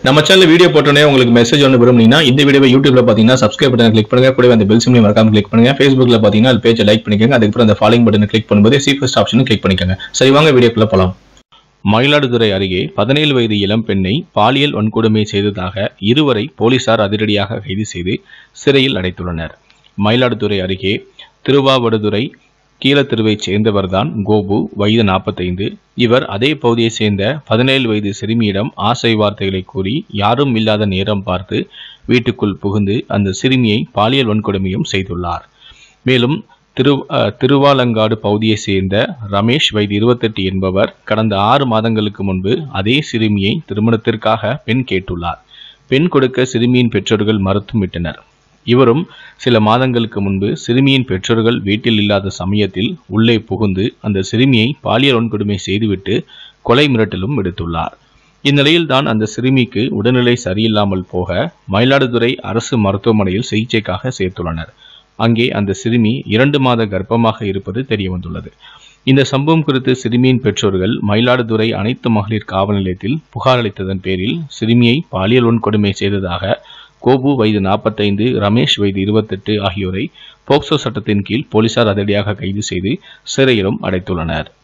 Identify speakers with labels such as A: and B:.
A: நம்ம channel video போட்டோன்னே உங்களுக்கு மெசேஜ் ஒன்று விரும்புனீங்கன்னா இந்த வீடியோவை யூடியூப்ல பார்த்தீங்கன்னா சப்ஸ்கிரைப் பட்டன் கிளிக் பண்ணுங்க கூடவே அந்த பெல் சிம்லையும் மறக்காம கிளிக் பண்ணுங்க ஃபேஸ்புக்ல பார்த்தீங்கன்னா அது பேஜை லைக் பண்ணிக்கோங்க அதுக்கப்புறம் அந்த ஃபாலோயிங் பட்டனை கிளிக் பண்ணும்போது சீஃபஸ்ட் ஆப்ஷனும் கிளிக் பண்ணிக்கோங்க சரி வாங்க வீடியோக்குள்ள போலாம் மயிலாடுதுறை அருகே பதினேழு வயது இளம் பெண்ணை பாலியல் வன்கொடுமை செய்ததாக இருவரை போலீசார் அதிரடியாக கைது செய்து சிறையில் அடைத்துள்ளனர் மயிலாடுதுறை அருகே திருவாவடுதுறை கீழத்தெருவைச் சேர்ந்தவர்தான் கோபு வயது நாற்பத்தைந்து இவர் அதே பகுதியைச் சேர்ந்த பதினேழு வயது சிறுமியிடம் ஆசை வார்த்தைகளை கூறி யாரும் இல்லாத நேரம் பார்த்து வீட்டுக்குள் புகுந்து அந்த சிறுமியை பாலியல் வன்கொடுமையும் செய்துள்ளார் மேலும் திரு அஹ், திருவாலங்காடு பகுதியைச் சேர்ந்த ரமேஷ் வயது இருபத்தெட்டு என்பவர் கடந்த ஆறு மாதங்களுக்கு முன்பு அதே சிறுமியை திருமணத்திற்காக பெண் கேட்டுள்ளார் பெண் கொடுக்க சிறுமியின் பெற்றோர்கள் மறுத்தும் விட்டனர் இவரும் சில மாதங்களுக்கு முன்பு சிறுமியின் பெற்றோர்கள் வீட்டில் இல்லாத சமயத்தில் உள்ளே புகுந்து அந்த சிறுமியை பாலியல் வன்கொடுமை செய்துவிட்டு கொலை மிரட்டலும் விடுத்துள்ளார் இந்நிலையில்தான் அந்த சிறுமிக்கு உடல்நிலை சரியில்லாமல் போக மயிலாடுதுறை அரசு மருத்துவமனையில் சிகிச்சைக்காக சேர்த்துள்ளனர் அங்கே அந்த சிறுமி இரண்டு மாத கர்ப்பமாக இருப்பது தெரியவந்துள்ளது இந்த சம்பவம் குறித்து சிறுமியின் பெற்றோர்கள் மயிலாடுதுறை அனைத்து மகளிர் காவல் நிலையத்தில் புகார் அளித்ததன் பேரில் சிறுமியை பாலியல் வன்கொடுமை செய்ததாக கோபு வயது நாற்பத்தைந்து ரமேஷ் வயது இருபத்தெட்டு ஆகியோரை போக்சோ சட்டத்தின் கீழ் போலீசார் அதிரடியாக கைது செய்து சிறையிலும் அடைத்துள்ளனர்